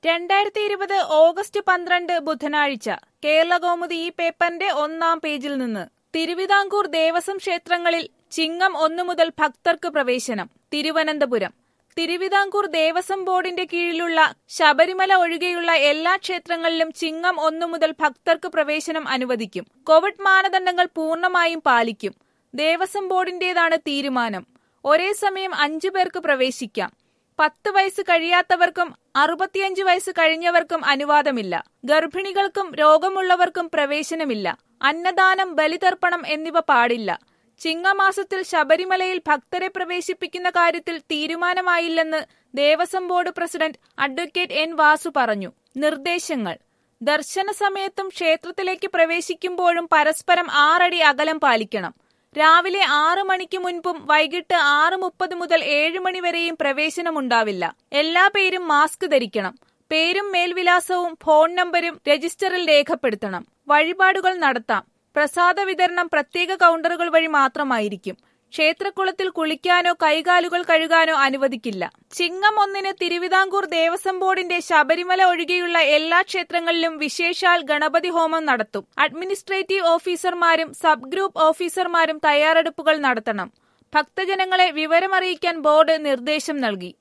രണ്ടായിരത്തി ഇരുപത് ഓഗസ്റ്റ് പന്ത്രണ്ട് ബുധനാഴ്ച കേരളകൗമുദി ഈ പേപ്പറിന്റെ ഒന്നാം പേജിൽ നിന്ന് തിരുവിതാംകൂർ ദേവസ്വം ക്ഷേത്രങ്ങളിൽ ചിങ്ങം ഒന്നു മുതൽ ഭക്തർക്ക് പ്രവേശനം തിരുവനന്തപുരം തിരുവിതാംകൂർ ദേവസ്വം ബോർഡിന്റെ കീഴിലുള്ള ശബരിമല ഒഴികെയുള്ള എല്ലാ ക്ഷേത്രങ്ങളിലും ചിങ്ങം ഒന്നു മുതൽ ഭക്തർക്ക് പ്രവേശനം അനുവദിക്കും കോവിഡ് മാനദണ്ഡങ്ങൾ പൂർണ്ണമായും പാലിക്കും ദേവസ്വം ബോർഡിന്റേതാണ് തീരുമാനം ഒരേ സമയം അഞ്ചു പേർക്ക് പ്രവേശിക്കാം പത്ത് വയസ്സ് കഴിയാത്തവർക്കും അറുപത്തിയഞ്ച് വയസ്സ് കഴിഞ്ഞവർക്കും അനുവാദമില്ല ഗർഭിണികൾക്കും രോഗമുള്ളവർക്കും പ്രവേശനമില്ല അന്നദാനം ബലിതർപ്പണം എന്നിവ പാടില്ല ചിങ്ങമാസത്തിൽ ശബരിമലയിൽ ഭക്തരെ പ്രവേശിപ്പിക്കുന്ന കാര്യത്തിൽ തീരുമാനമായില്ലെന്ന് Devaswom board president advocate N Vasu പറഞ്ഞു നിർദ്ദേശങ്ങൾ ദർശന സമയത്തും ക്ഷേത്രത്തിലേക്ക് പ്രവേശിക്കുമ്പോഴും പരസ്പരം ആറടി അകലം പാലിക്കണം രാവിലെ ആറ് മണിക്ക് മുൻപും വൈകിട്ട് ആറ് മുപ്പത് മുതൽ ഏഴ് മണി വരെയും പ്രവേശനമുണ്ടാവില്ല എല്ലാ പേരും മാസ്ക് ധരിക്കണം പേരും മേൽവിലാസവും ഫോൺ നമ്പരും രജിസ്റ്ററിൽ രേഖപ്പെടുത്തണം വഴിപാടുകൾ നടത്താം പ്രസാദ വിതരണം പ്രത്യേക കൗണ്ടറുകൾ വഴി മാത്രമായിരിക്കും ക്ഷേത്രക്കുളത്തിൽ കുളിക്കാനോ കൈകാലുകൾ കഴുകാനോ അനുവദിക്കില്ല ചിങ്ങം ഒന്നിന് തിരുവിതാംകൂർ ദേവസ്വം ബോർഡിന്റെ ശബരിമല ഒഴികെയുള്ള എല്ലാ ക്ഷേത്രങ്ങളിലും വിശേഷാൽ ഗണപതി ഹോമം നടത്തും അഡ്മിനിസ്ട്രേറ്റീവ് ഓഫീസർമാരും സബ് ഗ്രൂപ്പ് ഓഫീസർമാരും തയ്യാറെടുപ്പുകൾ നടത്തണം ഭക്തജനങ്ങളെ വിവരമറിയിക്കാൻ ബോർഡ് നിർദ്ദേശം നൽകി